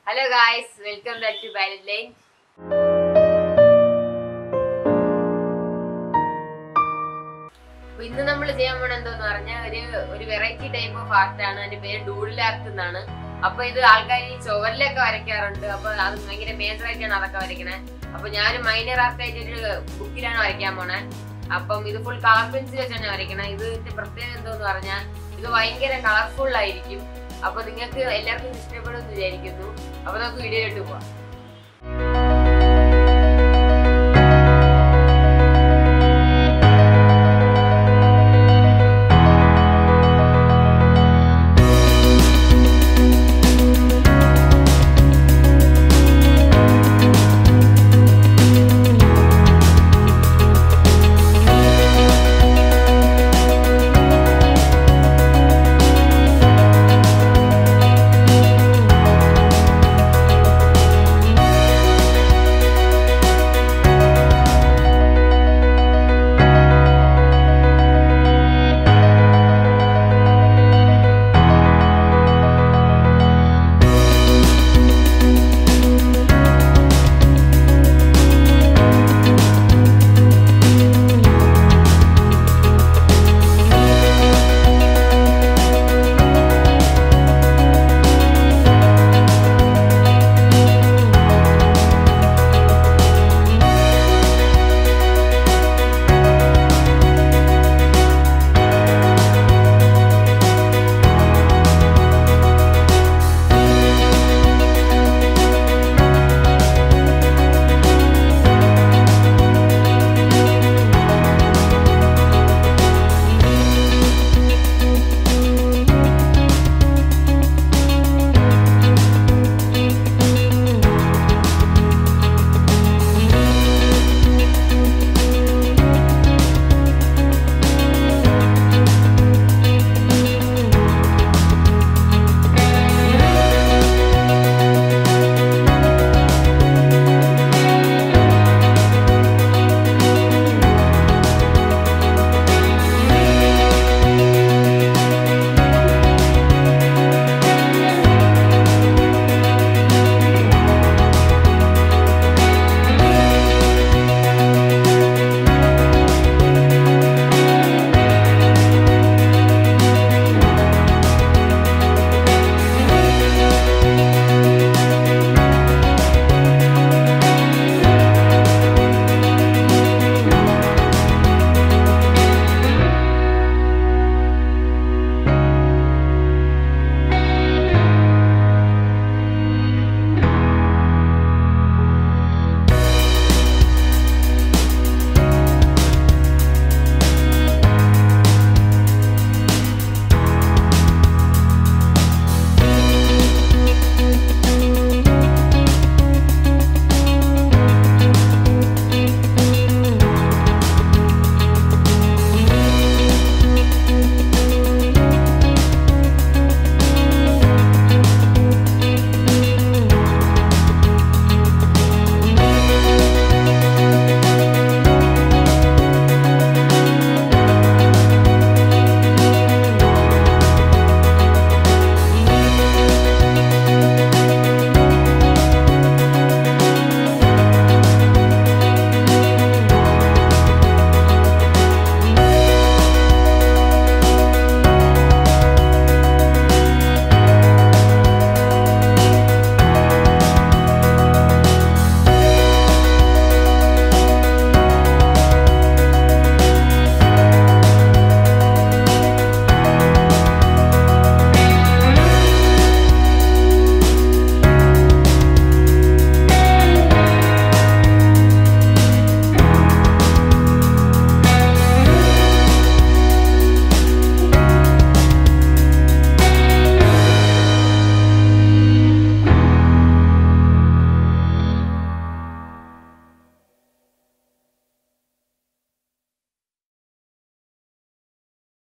hello guys welcome back to ballet line ഇന്ന് നമ്മൾ ചെയ്യാൻ പോണ എന്തോന്ന് പറഞ്ഞാൽ ഒരു ഒരു വെറൈറ്റി ടൈപ്പ് ഓഫ് ആർട്ട് ആണ് അതിന്റെ പേര് ഡൂഡിൽ ആർട്ട് എന്നാണ് അപ്പൊ ഇത് ആൾക്കാർ ഈ ചുവരിലൊക്കെ വരയ്ക്കാറുണ്ട് അപ്പൊ അത് ഭയങ്കര മേജർ ആയിട്ടാണ് അതൊക്കെ വരയ്ക്കണേ അപ്പൊ ഞാൻ മൈനർ ആർട്ടായിട്ട് ഒരു ബുക്കിലാണ് വരയ്ക്കാൻ പോണേ അപ്പം ഇത് ഫുൾ കളർ പെൻസിൽ വെച്ചാണ് വരയ്ക്കണേ ഇതിന്റെ പ്രത്യേകത എന്തോന്ന് പറഞ്ഞാൽ ഇത് ഭയങ്കര കളർഫുൾ ആയിരിക്കും അപ്പൊ നിങ്ങൾക്ക് എല്ലാവർക്കും ഇഷ്ടപ്പെടുമെന്ന് വിചാരിക്കുന്നു അപ്പൊ നമുക്ക് വീഡിയോയിലോട്ട് പോവാം